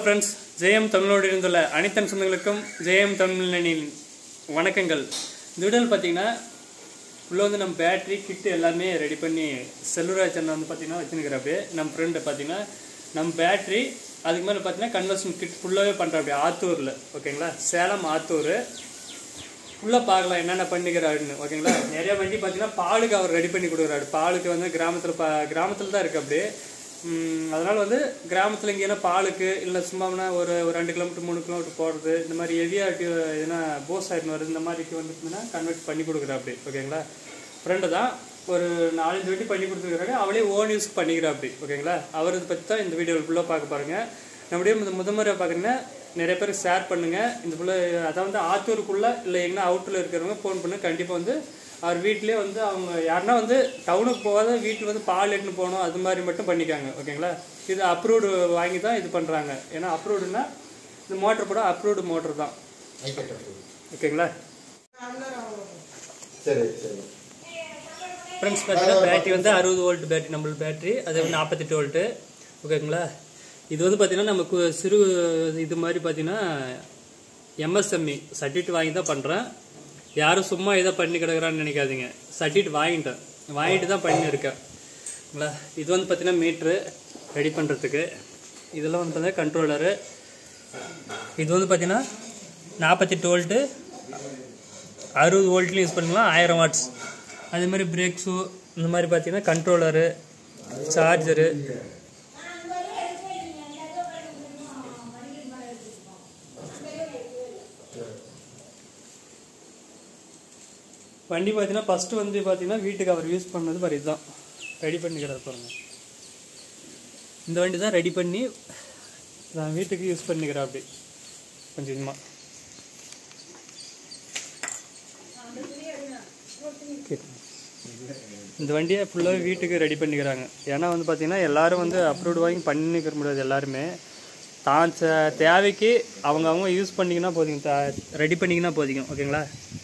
Friends ஜெயம் தமிழோடு இருந்துள்ள அனைத்தன் சொந்தங்களுக்கும் ஜெயம் தமிழனின் வணக்கங்கள் இந்த வீடியோவில் பார்த்தீங்கன்னா உள்ள வந்து நம்ம பேட்டரி கிட்டு எல்லாமே ரெடி பண்ணி செல்லுராஜ் அண்ணன் வந்து பார்த்தீங்கன்னா வச்சுருக்கிறப்பே நம்ம ஃப்ரெண்டு பார்த்தீங்கன்னா நம்ம பேட்டரி அதுக்கு மேலே பார்த்தீங்கன்னா கன்வர்ஷன் கிட் ஃபுல்லாகவே பண்ணுறாப்பே ஆத்தூரில் ஓகேங்களா சேலம் ஆத்தூர் ஃபுல்லாக பார்க்கலாம் என்னென்ன பண்ணிக்கிறாருன்னு ஓகேங்களா நிறைய வண்டி பார்த்தீங்கன்னா பாலுக்கு அவர் ரெடி பண்ணி கொடுக்குறாரு பாலுக்கு வந்து கிராமத்தில் பா கிராமத்தில் தான் இருக்கு அப்படியே உம், அதனால வந்து கிராமத்தில் இங்கே என்ன பாலுக்கு இல்லை சும்மானா ஒரு ஒரு ரெண்டு கிலோமீட்டர் மூணு கிலோமீட்டர் போகிறது இந்த மாதிரி ஹெவியாக எதுனா போஸ் ஆயிட்டு வருது இந்த மாதிரிக்கு வந்து கன்வெர்ட் பண்ணி கொடுக்குறா அப்படி ஓகேங்களா ஃப்ரெண்டு தான் ஒரு நாலஞ்சு வாட்டி பண்ணி கொடுத்துருக்காரு அவளே ஓன் யூஸ் பண்ணிக்கிறா அப்படி ஓகேங்களா அவர் இதை பற்றி தான் இந்த வீடியோ ஃபுல்லாக பார்க்க பாருங்க நம்முடைய இந்த முதமுறை பார்க்குறீங்கன்னா நிறைய பேருக்கு ஷேர் பண்ணுங்க இந்த புள்ள அதான் வந்து ஆத்தூருக்குள்ள இல்லை எங்கன்னா அவுட்டில் இருக்கிறவங்க ஃபோன் பண்ணி கண்டிப்பாக வந்து அவர் வீட்டிலே வந்து அவங்க யாருன்னா வந்து டவுனுக்கு போகாத வீட்டில் வந்து பால் எடுத்துன்னு போகணும் அது மாதிரி மட்டும் பண்ணிக்காங்க ஓகேங்களா இது அப்ரூவ்டு வாங்கி தான் இது பண்ணுறாங்க ஏன்னா அப்ரூவ்டுனா இந்த மோட்டர் போட அப்ரூவ்டு மோட்டர் தான் ஓகேங்களா சரி சரி ஃப்ரெண்ட்ஸ் பார்த்தீங்கன்னா பேட்டரி வந்து அறுபது வோல்ட் பேட்டரி நம்மளோட பேட்டரி அது வந்து நாற்பத்தெட்டு வோல்ட்டு ஓகேங்களா இது வந்து பார்த்தீங்கன்னா நமக்கு சிறு இது மாதிரி பார்த்தீங்கன்னா எம்எஸ்எம்இ சர்டிஃபிகேட் வாங்கி தான் பண்ணுறேன் யாரும் சும்மா ஏதோ பண்ணி கிடக்குறான்னு நினைக்காதீங்க சர்டிஃபிகேட் வாங்கிட்டேன் வாங்கிட்டு தான் பண்ணியிருக்கேன் ஓகேங்களா இது வந்து பார்த்தீங்கன்னா மீட்ரு ரெடி பண்ணுறதுக்கு இதெல்லாம் வந்து பார்த்தீங்கன்னா கண்ட்ரோலரு இது வந்து பார்த்தீங்கன்னா நாற்பத்தெட்டு வோல்ட்டு அறுபது வோல்ட்லையும் யூஸ் பண்ணிக்கலாம் ஆயிரம் வாட்ஸ் அதே மாதிரி பிரேக் ஷூ இந்த மாதிரி பார்த்தீங்கன்னா கண்ட்ரோலரு சார்ஜரு வண்டி பார்த்தீங்கன்னா ஃபஸ்ட்டு வந்து பார்த்தீங்கன்னா வீட்டுக்கு அவர் யூஸ் பண்ணது மாதிரி இதுதான் ரெடி பண்ணிக்கிறார் பாருங்க இந்த வண்டி தான் ரெடி பண்ணி நான் வீட்டுக்கு யூஸ் பண்ணிக்கிறேன் அப்படி கொஞ்சம் கொஞ்சமாக இந்த வண்டியை ஃபுல்லாகவே வீட்டுக்கு ரெடி பண்ணிக்கிறாங்க ஏன்னா வந்து பார்த்தீங்கன்னா எல்லாரும் வந்து அப்ரூவ்டு வாங்கி பண்ணிக்கிற முடியாது எல்லாருமே தான் ச- தேவைக்கு அவங்க அவங்க யூஸ் பண்ணிங்கன்னா போதுங்க ரெடி பண்ணிங்கன்னா போதுங்க ஓகேங்களா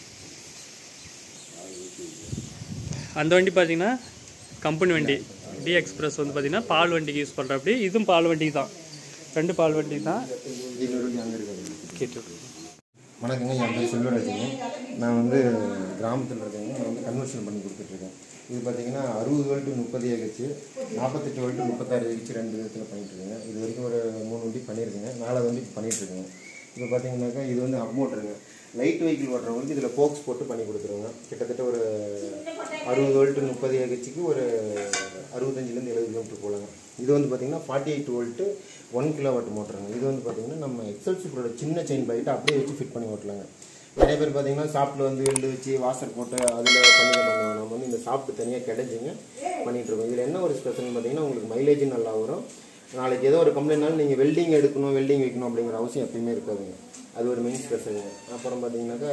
அந்த வண்டி பார்த்தீங்கன்னா கம்பெனி வண்டி டி எக்ஸ்பிரஸ் வந்து பார்த்தீங்கன்னா பால் வண்டிக்கு யூஸ் பண்ணுற அப்படி இதுவும் பால் வண்டிக்கு தான் ரெண்டு பால் வண்டி தான் இன்னொரு வண்டி அங்கே இருக்குது கேட்டு வணக்கங்க என் பேர் செல்வராஜுங்க நான் வந்து கிராமத்தில் இருக்கேங்க நான் வந்து கன்வர்ஷன் பண்ணி கொடுத்துட்ருக்கேன் இது பார்த்தீங்கன்னா அறுபது வோல்ட்டு முப்பது ஏகச்சு நாற்பத்தெட்டு வோல்ட்டு முப்பத்தாறு ஏகச்சு ரெண்டு விதத்தில் பண்ணிட்டுருக்கேங்க இது வரைக்கும் ஒரு மூணு வண்டி பண்ணியிருக்கேங்க நாலாவது வண்டி பண்ணிகிட்ருக்கேங்க இப்போ பார்த்தீங்கன்னாக்கா இது வந்து அப் மோட்டருங்க லைட் வெஹிக்கிள் ஓட்டுறவங்களுக்கு இதில் போக்ஸ் போட்டு பண்ணி கொடுத்துருங்க கிட்டத்தட்ட ஒரு அறுபது வோல்ட்டு முப்பது ஏகச்சுக்கு ஒரு அறுபத்தஞ்சிலேருந்து எழுபது கிலோமீட்டர் போகலாங்க இது வந்து பார்த்தீங்கன்னா forty eight volt one kilowatt மோட்டருங்க இது வந்து பார்த்தீங்கன்னா நம்ம எக்ஸல் சூப்பரோட சின்ன செயின் பைட்டை அப்படியே வச்சு ஃபிட் பண்ணி ஓட்டலாங்க நிறைய பேர் பார்த்தீங்கன்னா சாப்பிட்டு வந்து வெல்டு வச்சு வாசர் போட்டு அதில் பண்ணி பண்ணுவாங்க நம்ம வந்து இந்த சாப்பிட்டு தனியாக கிடைச்சிங்க பண்ணிட்டு இருக்கோம் இதில் என்ன ஒரு ஸ்பெஷல்னு பார்த்தீங்கன்னா உங்களுக்கு மைலேஜும் நல்லா வரும் நாளைக்கு ஏதோ ஒரு கம்ப்ளைண்ட்னாலும் நீங்கள் வெல்டிங் எடுக்கணும் வெல்டிங் வைக்கணும் அப்படிங்கிற அவசியம் எப்பயுமே இருக்காதுங்க அது ஒரு மெயின் ஸ்பெஷலுங்க அப்புறம் பார்த்தீங்கன்னாக்கா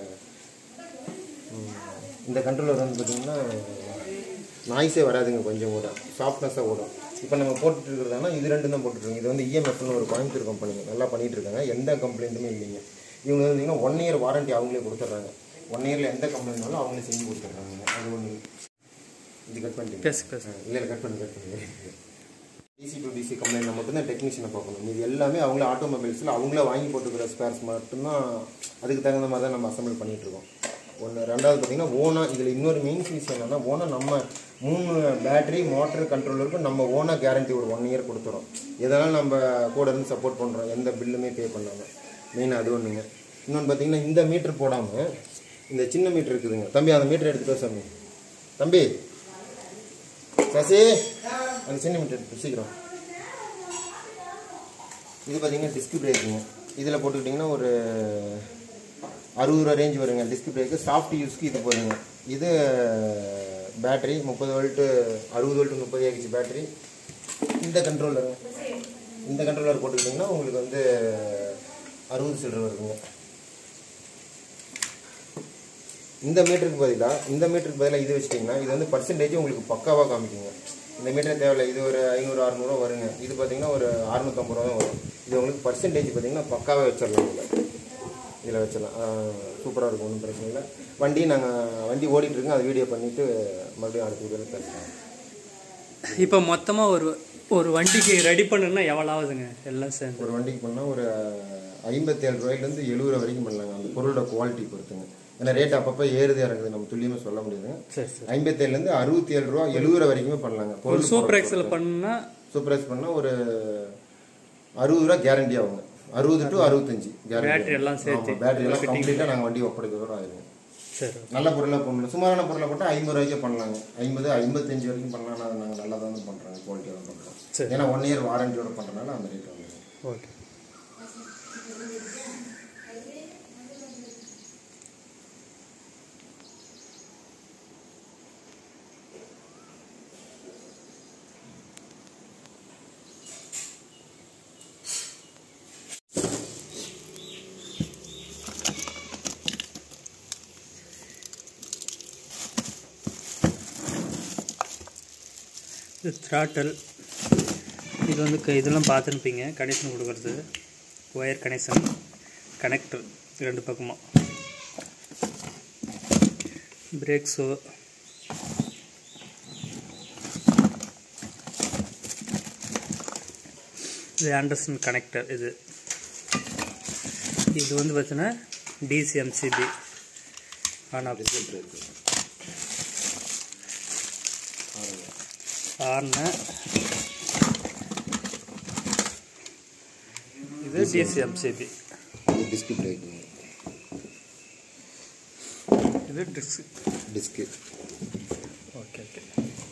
ம், இந்த கண்ட்ரோலர் வந்து பார்த்தீங்கன்னா நாய்ஸே வராதுங்க கொஞ்சம் கூட சாஃப்ட்னஸாக ஓடும் இப்போ நம்ம போட்டுட்டு இருக்கிறதானா இது ரெண்டு தான் போட்டுருக்கோங்க இது வந்து இஎம்எஃப்னு ஒரு கோயம்புத்தூர் கம்பெனிங்க நல்லா பண்ணிட்டு இருக்காங்க எந்த கம்ப்ளைண்ட்டுமே இல்லைங்க இவங்க வந்து பார்த்தீங்கன்னா ஒன் இயர் வாரண்டி அவங்களே கொடுத்துட்றாங்க ஒன் இயரில் எந்த கம்ப்ளைண்ட்னாலும் அவங்களே செஞ்சு கொடுத்துட்றாங்க அது ஒன்று இது கட் பண்ணிட்டு பேசு பேசு இல்லை இல்லை கட் பண்ணி கட் பண்ணி டிசி டு டிசி கம்ப்ளைண்ட் மட்டும்தான் டெக்னீஷியனை பார்க்கணும் இது எல்லாமே அவங்களே ஆட்டோமொபைல்ஸில் அவங்களே வாங்கி போட்டுக்கிற ஸ்பேர்ஸ் மட்டும்தான் அதுக்கு தகுந்த மாதிரி தான் நம்ம அசம்பிள் பண்ணிட்டு இருக்கோம் ஒன்று ரெண்டாவது பார்த்தீங்கன்னா ஓனாக இதில் இன்னொரு மெயின் விஷயம் என்னன்னா ஓனாக நம்ம மூணு பேட்டரி மோட்டர் கண்ட்ரோலருக்கு நம்ம ஓனாக கேரண்டி ஒரு ஒன் இயர் கொடுத்துறோம் இதெல்லாம் நம்ம கூட இருந்து சப்போர்ட் பண்ணுறோம் எந்த பில்லுமே பே பண்ணாமல் மெயின் அது ஒன்றுங்க இன்னொன்று பார்த்தீங்கன்னா இந்த மீட்டர் போடாமல் இந்த சின்ன மீட்டர் இருக்குதுங்க தம்பி அந்த மீட்டர் எடுத்துகிட்டு வா சாமி தம்பி சசி அந்த சின்ன மீட்டர் எடுத்து சீக்கிரம் இது பார்த்தீங்கன்னா டிஸ்க் பிரேக்குங்க இதில் போட்டுக்கிட்டிங்கன்னா ஒரு அறுபது ரூபா ரேஞ்ச் வருங்க டிஸ்க் பிரேக்கு சாஃப்ட் யூஸ்க்கு இது போதுங்க இது பேட்டரி முப்பது வோல்ட்டு அறுபது வோல்ட்டு முப்பது ஏஹெச் பேட்டரி இந்த கண்ட்ரோலர் இந்த கண்ட்ரோலர் போட்டுக்கிட்டிங்கன்னா உங்களுக்கு வந்து அறுபது சில்லர் வருதுங்க இந்த மீட்டருக்கு பதிலாக இந்த மீட்டருக்கு பதிலாக இது வச்சிட்டிங்கன்னா இது வந்து பர்சன்டேஜ் உங்களுக்கு பக்காவாக காமிக்குங்க இந்த மீட்டர் தேவையில்லை இது ஒரு ஐநூறு அறநூறுவா வருங்க இது பார்த்தீங்கன்னா ஒரு அறுநூத்தம்பது ரூபா தான் வரும் இது உங்களுக்கு பர்சன்டேஜ் பார்த்தீங்கன்னா பக்காவாக வச்சிடலாம் இதில் இதில் வச்சிடலாம் சூப்பராக இருக்கும் ஒன்றும் பிரச்சனை இல்லை வண்டி நாங்கள் வண்டி ஓடிட்டு இருக்கோம் அதை வீடியோ பண்ணிவிட்டு மறுபடியும் அடுத்த வீடியோவில் பேசுகிறோம் இப்போ மொத்தமாக ஒரு ஒரு வண்டிக்கு ரெடி பண்ணணும்னா எவ்வளோ ஆகுதுங்க எல்லாம் சேர்ந்து ஒரு வண்டிக்கு பண்ணால் ஒரு ஐம்பத்தேழு ரூபாயிலேருந்து எழுபது ரூபா வரைக்கும் பண்ணலாங்க அந்த பொருளோட குவாலிட்டி பொறுத்துங்க ஏன்னா ரேட் அப்பப்போ ஏறுது இறங்குது நம்ம துல்லியமாக சொல்ல முடியுதுங்க சரி சரி ஐம்பத்தேழுலேருந்து அறுபத்தி ஏழு ரூபா எழுபது ரூபா வரைக்குமே பண்ணலாங்க ஒரு பொருள் சூப்பர் எக்ஸல் பண்ணா சூப்பர் எக்ஸ் பண்ணால் ஒரு அறுபது ரூபா கேரண்டி ஆகுங்க அறுபது டு அறுபத்தஞ்சு Battery எல்லாம் சேர்த்து. பேட்டரி எல்லாம் கம்ப்ளீட்டாக நாங்கள் வண்டி ஒப்படைக்கிறோம் ஆயிருங்க சரி நல்ல பொருளாக பண்ணலாம் சுமாரான பொருளை போட்டால் ஐம்பது ரூபாய்க்கே பண்ணலாங்க ஐம்பது ஐம்பத்தஞ்சு வரைக்கும் பண்ணலாம் அதை நாங்கள் நல்லா தான் பண்ணுறோங்க குவாலிட்டியாக தான் பண்ணுறோம் சரி. ஏன்னா ஒன் இயர் வாரண்டியோட பண்ணுறதுனால அந்த ரேட் வந்து ஓகே இது த்ராட்டல் இது வந்து க- இதெல்லாம் பார்த்துருப்பீங்க கனெக்ஷன் கொடுக்குறது ஒயர் கனெக்ஷன் கனெக்டர் ரெண்டு பக்கமும் பிரேக் ஷோ இது ஆண்டர்சன் கனெக்டர் இது இது வந்து பார்த்தீங்கன்னா டிசிஎம்சிபி ஆன் ஆஃப் ஆர்னு இது டிசிஎம்சிபி டிஸ்க் பிரேக் இது disc disc okay okay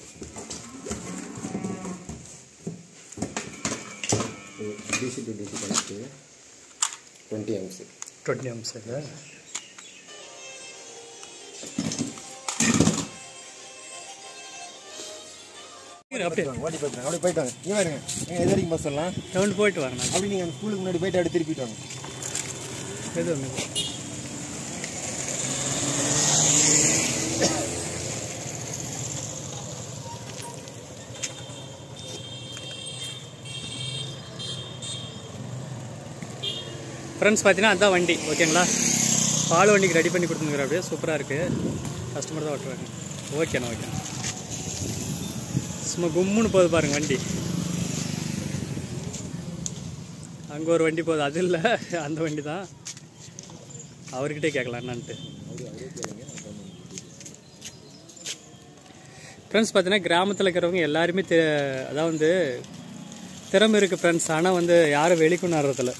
DC to DC connect twenty amps twenty amps இது அப்படியே ஓட்டி போயிட்டாங்க அப்படி போயிட்டாங்க இங்கே வருங்க நீங்கள் எது வரைக்கும் பஸ் சொல்லலாம் ரவுண்ட் போயிட்டு வாங்க நான் அப்படி நீங்கள் அந்த ஸ்கூலுக்கு முன்னாடி போயிட்டு அப்படி திருப்பிட்டு வாங்க எது ஒன்று ஃப்ரெண்ட்ஸ் பார்த்தீங்கன்னா அதுதான் வண்டி ஓகேங்களா பால் வண்டிக்கு ரெடி பண்ணி கொடுத்துருக்குற அப்படியே சூப்பராக இருக்குது கஸ்டமர் தான் ஓட்டுறாங்க ஓகேண்ணா ஓகேண்ணா சும்மா கும்முன்னு போகுது பாருங்க வண்டி அங்கே ஒரு வண்டி போகுது அது இல்லை அந்த வண்டி தான் அவர்கிட்டே கேட்கலாம் என்னன்ட்டு ஃப்ரெண்ட்ஸ் பார்த்தீங்கன்னா கிராமத்தில் இருக்கிறவங்க எல்லாருமே தெ அதாவது வந்து திறமை இருக்குது ஃப்ரெண்ட்ஸ் ஆனால் வந்து யாரும் வெளிக்கொண்டாடுறதில்ல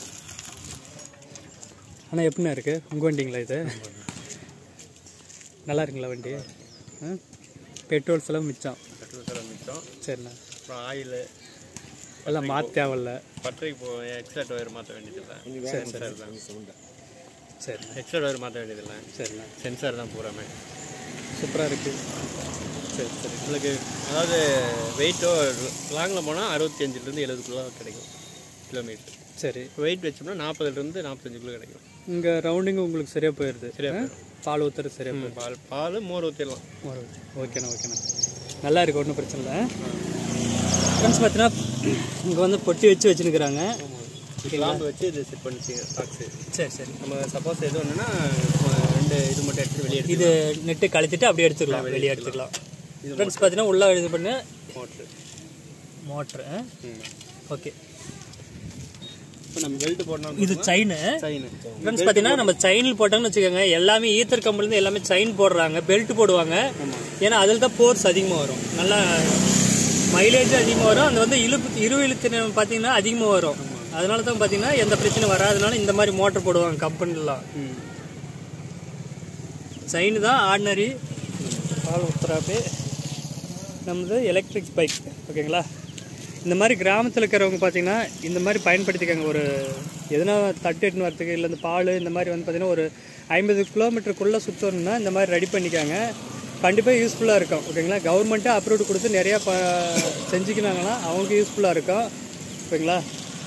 ஆனால் எப்படிண்ணா இருக்குது உங்கள் வண்டிங்களா இது நல்லா இருக்குங்களா வண்டி ஆ பெட்ரோல் செலவு மிச்சம் பெட்ரோல் செலவு மிச்சம் சரிண்ணா அப்புறம் ஆயில் எல்லாம் மாற்ற தேவையில்ல பட்டறைக்கு போ எக்ஸ்ட்ரா ஒயர் மாற்ற வேண்டியதில்லை சென்சார் தான் சரிண்ணா எக்ஸ்ட்ரா ஒயர் மாற்ற வேண்டியதில்லை சரிண்ணா சென்சார் தான் பூராமே சூப்பராக இருக்குது சரி சரி உங்களுக்கு அதாவது வெயிட்டோ லாங்கில் போனால் அறுபத்தஞ்சிலேருந்து எழுபதுக்குள்ளே கிடைக்கும் கிலோமீட்டர் சரி வெயிட் வச்சோம்னா நாற்பதுலேருந்து நாற்பத்தஞ்சுக்குள்ளே கிடைக்கும் இங்கே ரவுண்டிங் உங்களுக்கு சரியாக போயிடுது சரியா ஆ? பால் ஊற்றுறது சரியாக ம், பால் பால் மோர் ஊற்றிடலாம் போயிடுது ஓகேண்ணா ஓகேண்ணா நல்லா இருக்கு ஒன்றும் பிரச்சனை இல்லை ஃப்ரெண்ட்ஸ் பார்த்தீங்கன்னா இங்கே வந்து பொட்டி வச்சு வச்சுருக்குறாங்க லாம்பு வச்சு இது செட் பண்ணிச்சு பாக்ஸு சரி சரி நம்ம சப்போஸ் எது ஒன்றுனா ரெண்டு இது மட்டும் எடுத்து வெளியே எடுத்து இது நெட்டு கழிச்சிட்டு அப்படியே எடுத்துக்கலாம் வெளியே எடுத்துக்கலாம் ஃப்ரெண்ட்ஸ் பார்த்தீங்கன்னா உள்ளே இது பண்ணு மோட்ரு மோட்ரு ஓகே இப்போ நம்ம பெல்ட் போடணும் இது செயின் சைனு ஃப்ரெண்ட்ஸ் பார்த்தீங்கன்னா நம்ம செயினில் போட்டோம்னு வச்சுக்கோங்க எல்லாமே ஈத்தர் கம்பெனிலேருந்து எல்லாமே செயின் போடுறாங்க பெல்ட் போடுவாங்க ஏன்னா அதில் தான் போர்ஸ் அதிகமாக வரும் நல்லா மைலேஜ் அதிகமாக வரும் அந்த வந்து இழுப்பு இரு இழுத்தினம் பார்த்தீங்கன்னா அதிகமாக வரும் அதனால தான் பார்த்தீங்கன்னா எந்த பிரச்சனையும் வராதனால இந்த மாதிரி மோட்டர் போடுவாங்க கம்பெனிலாம் செயின் தான் ஆர்டினரி பால் உத்தராப்பே நம்மது எலக்ட்ரிக் பைக் ஓகேங்களா இந்த மாதிரி கிராமத்தில் இருக்கிறவங்க பார்த்தீங்கன்னா இந்த மாதிரி பயன்படுத்திக்கங்க ஒரு எதனா தட்டு எட்டுன்னு வரத்துக்கு இல்லை இந்த பால் இந்த மாதிரி வந்து பார்த்தீங்கன்னா ஒரு ஐம்பது கிலோமீட்டருக்குள்ளே சுற்றணும்னா இந்த மாதிரி ரெடி பண்ணிக்காங்க கண்டிப்பாக யூஸ்ஃபுல்லாக இருக்கும் ஓகேங்களா கவர்மெண்ட்டே அப்ரூவ் கொடுத்து நிறையா ப செஞ்சுக்கினாங்கன்னா அவங்களுக்கு யூஸ்ஃபுல்லாக இருக்கும் ஓகேங்களா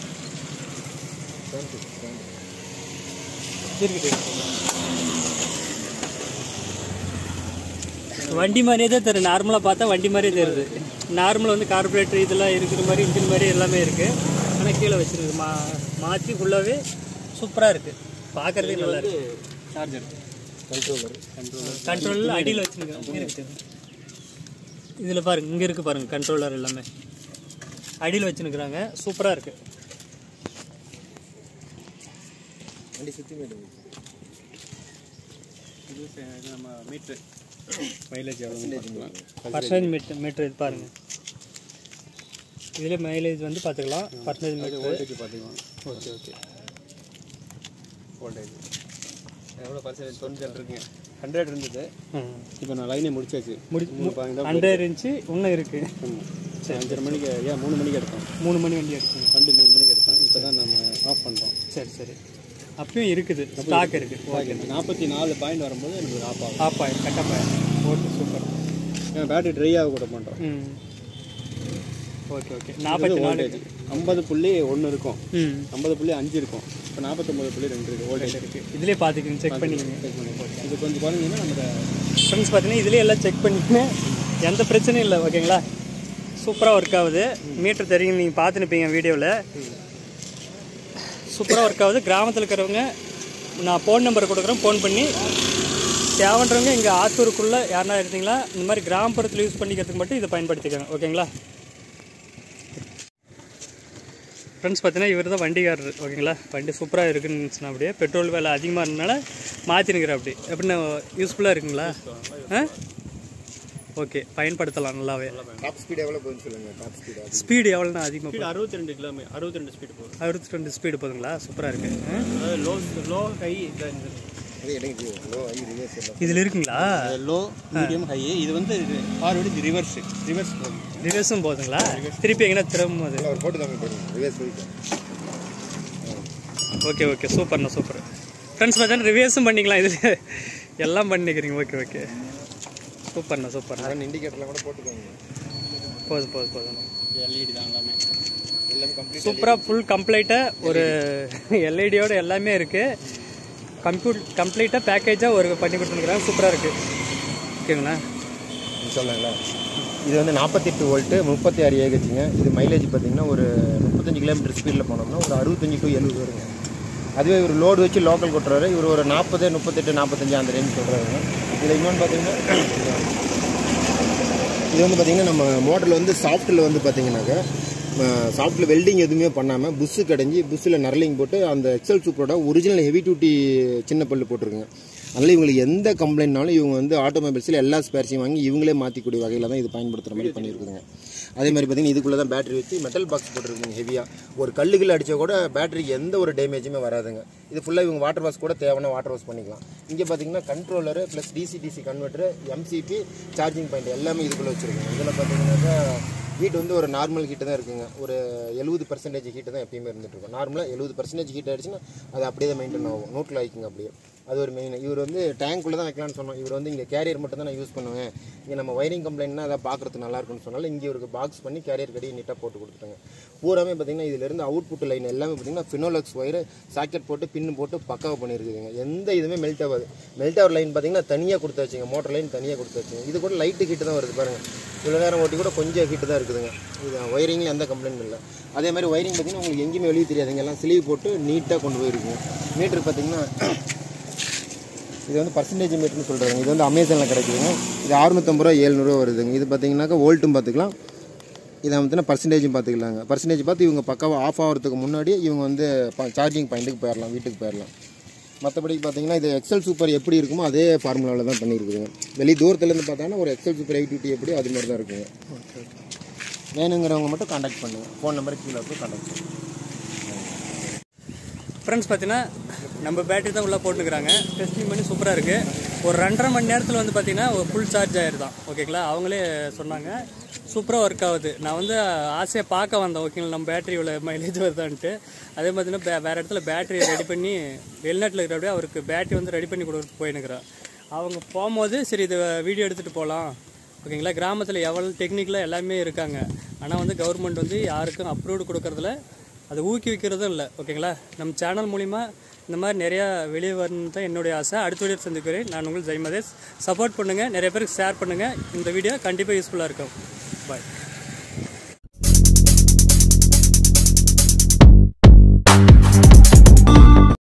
இருக்குது வண்டி மாதிரியே தான் தெரியும் நார்மலாக பார்த்தா வண்டி மாதிரியே தெரியுது நார்மலாக வந்து கார்பரேட்டர் இதெல்லாம் இருக்கிற மாதிரி இன்ஜின் மாதிரி எல்லாமே இருக்குது ஆனால் கீழே வச்சிருக்கு மா மாற்றி ஃபுல்லாகவே சூப்பராக இருக்குது பார்க்குறதே நல்லா இருக்கு சார்ஜர் கண்ட்ரோலில் அடியில் வச்சுருக்கேன் இருக்குது இதில் பாருங்க இங்கே இருக்குது பாருங்க கண்ட்ரோலர் எல்லாமே அடியில் வச்சுருக்குறாங்க சூப்பராக இருக்குது வண்டி சுற்றி போயிட்டு இது ச- இது நம்ம மீட்ரு மைலேஜ் எவ்வளோ பர்சன்டேஜ் மீட்டர் மீட்டர் இது பாருங்கள் இதில் மைலேஜ் வந்து பார்த்துக்கலாம் பர்சன்டேஜ் மீட்டர் வோல்டேஜ் பார்த்துக்கலாம் ஓகே ஓகே வோல்டேஜ் எவ்வளோ பர்சன்டேஜ் தொண்ணூறு இருக்குங்க ஹண்ட்ரட் இருந்தது ம் இப்போ நான் லைனே முடிச்சாச்சு முடி மூணு பாயிண்ட் தான் ஹண்ட்ரட் இருந்துச்சு இன்னும் இருக்குது சரி அஞ்சரை மணிக்கு ஏன் மூணு மணிக்கு எடுத்தோம் மூணு மணி வண்டி எடுக்குங்க வண்டி மூணு மணிக்கு எடுத்தோம் இப்போ தான் நம்ம ஆஃப் பண்ணுறோம் சரி சரி அப்பயும் இருக்குது ஸ்டாக் இருக்குது ஓகே நாற்பத்தி நாலு பாயிண்ட் வரும்போது எனக்கு ஆஃப் ஆகும் ஆஃப் ஆயிடும் கட்டப் ஆயிடும் ஓகே சூப்பர் ஏன்னா பேட்டரி ட்ரை ஆக கூட மாட்டோம் ம் ஓகே ஓகே நாற்பத்தி நாலு வோல்டேஜ் ஐம்பது புள்ளி ஒன்று இருக்கும் ம் ஐம்பது புள்ளி அஞ்சு இருக்கும் இப்போ நாற்பத்தொம்பது புள்ளி ரெண்டு இருக்குது வோல்டேஜ் இருக்குது இதுலேயே பார்த்துக்கங்க செக் பண்ணிக்கங்க செக் பண்ணி இது கொஞ்சம் குறைஞ்சிங்கன்னா நம்ம ஃப்ரெண்ட்ஸ் பார்த்தீங்கன்னா இதுலேயே எல்லாம் செக் பண்ணிக்கங்க எந்த பிரச்சனையும் இல்லை ஓகேங்களா சூப்பராக ஒர்க் ஆகுது மீட்டர் தெரியும் நீங்கள் பார்த்துனுப்பீங்க வீடியோவில் சூப்பராக ஒர்க் ஆகுது கிராமத்தில் இருக்கிறவங்க நான் ஃபோன் நம்பர் கொடுக்குறேன் ஃபோன் பண்ணி தேவைன்றவங்க இங்கே ஆத்தூருக்குள்ளே யாருனா இருந்தீங்களா இந்த மாதிரி கிராமப்புறத்தில் யூஸ் பண்ணிக்கிறதுக்கு மட்டும் இதை பயன்படுத்திக்கோங்க ஓகேங்களா ஃப்ரெண்ட்ஸ் பார்த்தீங்கன்னா இவர் தான் வண்டிக்காரர் ஓகேங்களா வண்டி சூப்பராக இருக்குன்னு இருந்துச்சுன்னா அப்படியே பெட்ரோல் விலை அதிகமாக இருந்தனால மாற்றினுக்கிறேன் அப்படி எப்படின்னா யூஸ்ஃபுல்லாக இருக்குங்களா ஆ ஓகே பயன்படுத்தலாம் நல்லாவே டாப் ஸ்பீட் எவ்வளோ போகுதுன்னு சொல்லுங்கள் டாப் ஸ்பீட் ஸ்பீடு எவ்வளோண்ணா அதிகமாக ஸ்பீடு அறுபத்தி ரெண்டு கிலோமீட்டர் அறுபத்தி ரெண்டு ஸ்பீடு போகும் அறுபத்தி ரெண்டு ஸ்பீடு போதுங்களா சூப்பராக இருக்குது அதாவது லோ லோ ஹை அது எனக்கு லோ ஐ ரிவர்ஸ் எல்லாம் இதில் இருக்குங்களா லோ மீடியம் ஹை இது வந்து ஃபார்வர்டு இது ரிவர்ஸ் ரிவர்ஸ் போகும் ரிவர்ஸும் போதுங்களா திருப்பி எங்கன்னா திரும்பும் போது ஒரு ஃபோட்டோ தான் போடுங்க ரிவர்ஸ் போயிட்டு ஓகே ஓகே சூப்பர்ண்ணா சூப்பர் ஃப்ரெண்ட்ஸ் பார்த்தா ரிவர்ஸும் பண்ணிக்கலாம் இதில் எல்லாம் பண்ணிக்கிறீங்க ஓகே ஓகே சூப்பர்ண்ணா சூப்பர்ண்ணா ஆனால் இண்டிகேட்டர்லாம் கூட போட்டுக்கோங்க போதும் போதும் போதும் எல்இடி தான் எல்லாமே எல்லாமே கம்ப்ளீட் சூப்பராக ஃபுல் கம்ப்ளீட்டாக ஒரு எல்இடியோட எல்லாமே இருக்குது கம்ப்யூட் கம்ப்ளீட்டாக பேக்கேஜாக ஒரு பண்ணி கொடுத்துருக்குறாங்க சூப்பராக இருக்குது ஓகேங்களா சொன்னாங்களா இது வந்து நாற்பத்தெட்டு வோல்ட்டு முப்பத்தி ஆறு ஏகச்சுங்க இது மைலேஜ் பார்த்தீங்கன்னா ஒரு முப்பத்தஞ்சு கிலோமீட்டர் ஸ்பீடில் போனோம்னா ஒரு அறுபத்தஞ்சு டு எழுபது வருங்க அதுவே ஒரு லோடு வச்சு லோக்கல் கொட்டுறாரு இவர் ஒரு நாற்பது முப்பத்தெட்டு நாற்பத்தஞ்சு அந்த ரேஞ்ச் சொல்கிறாருங்க இதில் இன்னொன்று பார்த்தீங்கன்னா இது வந்து பார்த்தீங்கன்னா நம்ம மோட்டரில் வந்து சாஃப்ட்டில் வந்து பார்த்தீங்கன்னாக்கா சாஃப்ட்டில் வெல்டிங் எதுவுமே பண்ணாமல் புஷ்ஷு கடைஞ்சி புஷ்ஷில் நர்லிங் போட்டு அந்த எக்ஸல் சூப்பரோட ஒரிஜினல் ஹெவி டியூட்டி சின்ன பல்லு போட்டிருக்குங்க அதனால் இவங்களுக்கு எந்த கம்ப்ளைண்ட்னாலும் இவங்க வந்து ஆட்டோமொபைல்ஸில் எல்லா ஸ்பேர்ஸையும் வாங்கி இவங்களே மாற்றிக்கூடிய வகையில் தான் இது பயன்படுத்துகிற மாதிரி பண்ணியிருக்குதுங்க அதே மாதிரி பார்த்தீங்கன்னா இதுக்குள்ளே தான் பேட்டரி வச்சு மெட்டல் பாக்ஸ் போட்டிருக்குங்க ஹெவியாக ஒரு கல்லுகள் அடித்தா கூட பேட்டரிக்கு எந்த ஒரு டேமேஜுமே வராதுங்க இது ஃபுல்லாக இவங்க வாட்டர் வாஷ் கூட தேவையான வாட்டர் வாஷ் பண்ணிக்கலாம் இங்கே பார்த்தீங்கன்னா controller plus DC DC converter MCB charging point எல்லாமே இதுக்குள்ளே வச்சுருக்கோங்க இதில் பார்த்தீங்கன்னாக்கா ஹீட் வந்து ஒரு நார்மல் ஹீட்டு தான் இருக்குங்க ஒரு எழுபது பர்சன்டேஜ் ஹீட்டு தான் எப்பயுமே இருந்துட்டு இருக்கும் நார்மலாக எழுபது பர்சன்டேஜ் ஹீட் ஆயிடுச்சுன்னா அது அப்படியே தான் மெயின்டைன் ஆகும் நோட்டில் ஆயிக்குங்க அப்படியே அது ஒரு மெயின் இவர் வந்து டேங்க்குள்ளே தான் வைக்கலாம்னு சொன்னோம் இவர் வந்து இங்கே கேரியர் மட்டும் தான் நான் யூஸ் பண்ணுவேன் இங்கே நம்ம வயரிங் கம்ப்ளைண்ட்னா அதை பார்க்குறதுக்கு நல்லா இருக்கும்னு சொன்னாலும் இங்கே இவருக்கு பாக்ஸ் பண்ணி கேரியர் கடி நீட்டாக போட்டு கொடுத்துட்டாங்க பூராமே பார்த்தீங்கன்னா இதுலேருந்து அவுட்புட் லைன் எல்லாமே பார்த்தீங்கன்னா ஃபினோலக்ஸ் ஒயர் சாக்கெட் போட்டு பின்னு போட்டு பக்காவாக பண்ணியிருக்குதுங்க எந்த இதுவுமே மெல்ட் ஆகாது மெல்ட் ஆகிற லைன் பார்த்தீங்கன்னா தனியாக கொடுத்தாச்சுங்க மோட்டர் லைன் தனியாக கொடுத்தாச்சுங்க இது கூட லைட்டு ஹீட்டு தான் வருது பாருங்கள் இவ்வளோ நேரம் ஓட்டி கூட கொஞ்சம் ஹீட்டு தான் இருக்குதுங்க இது ஒயரிங்கில் எந்த கம்ப்ளைண்ட் இல்லை அதே மாதிரி ஒயரிங் பார்த்தீங்கன்னா உங்களுக்கு எங்கேயுமே வெளியே தெரியாதுங்க எல்லாம் ஸ்லீவ் போட்டு நீட்டாக கொண்டு போயிருக்குங்க மீட்ரு பார்த்தீங்கன்னா இது வந்து பர்சன்டேஜ் மீட்டர்னு சொல்கிறாங்க இது வந்து அமேசானில் கிடைக்குதுங்க இது அறுநூத்தம்பது ரூபா ஏழ்நூறுவா வருதுங்க இது பார்த்தீங்கன்னாக்கா வோல்ட்டும் பார்த்துக்கலாம் இதை வந்து பர்சன்டேஜும் பார்த்துக்கலாங்க பர்சன்டேஜ் பார்த்து இவங்க பக்காவாக ஆஃப் ஆகிறதுக்கு முன்னாடி இவங்க வந்து சார்ஜிங் பாயிண்ட்டுக்கு போயிடலாம் வீட்டுக்கு போயிடலாம் மற்றபடி பார்த்தீங்கன்னா இது எக்ஸல் சூப்பர் எப்படி இருக்குமோ அதே ஃபார்முலாவில் தான் பண்ணியிருக்குதுங்க வெளி தூரத்துலேருந்து பார்த்தாங்கன்னா ஒரு எக்ஸல் சூப்பர் எயிட் ஃபிஃப்டி எப்படி அது மாதிரி தான் இருக்குங்க வேணுங்கிறவங்க மட்டும் காண்டாக்ட் பண்ணுங்கள் ஃபோன் நம்பருக்கு கீழே போய் காண்டாக்ட் பண்ணுங்கள் ஃப்ரெண்ட்ஸ் பார்த்தீங்கன்னா நம்ம பேட்டரி தான் உள்ளே போட்டுக்கிறாங்க டெஸ்டிங் பண்ணி சூப்பராக இருக்குது ஒரு ரெண்டரை மணி நேரத்தில் வந்து பார்த்தீங்கன்னா ஒரு ஃபுல் சார்ஜ் ஆயிருதான் ஓகேங்களா அவங்களே சொன்னாங்க சூப்பராக ஒர்க் ஆகுது நான் வந்து ஆசையாக பார்க்க வந்தேன் ஓகேங்களா நம்ம பேட்டரி இவ்வளோ மைலேஜ் வருதான்ட்டு அதே பார்த்தீங்கன்னா வே வேறு இடத்துல பேட்டரி ரெடி பண்ணி வெளிநாட்டில் இருக்கிறபடியே அவருக்கு பேட்டரி வந்து ரெடி பண்ணி கொடுக்க போயினுக்கிறேன் அவங்க போகும்போது சரி இது வீடியோ எடுத்துகிட்டு போகலாம் ஓகேங்களா கிராமத்தில் எவ்வளோ டெக்னிக்கலாக எல்லாமே இருக்காங்க ஆனால் வந்து கவர்மெண்ட் வந்து யாருக்கும் அப்ரூவ்டு கொடுக்கறதில்ல அதை ஊக்குவிக்கிறதும் இல்லை ஓகேங்களா நம்ம சேனல் மூலிமா இந்த மாதிரி நிறையா வெளியே வரணும்னு தான் என்னுடைய ஆசை அடுத்த வீடியோ சந்திக்கிறேன் நான் உங்கள் ஜெய்மதேஷ் சப்போர்ட் பண்ணுங்கள் நிறைய பேருக்கு ஷேர் பண்ணுங்கள் இந்த வீடியோ கண்டிப்பாக யூஸ்ஃபுல்லாக இருக்கும் பாய்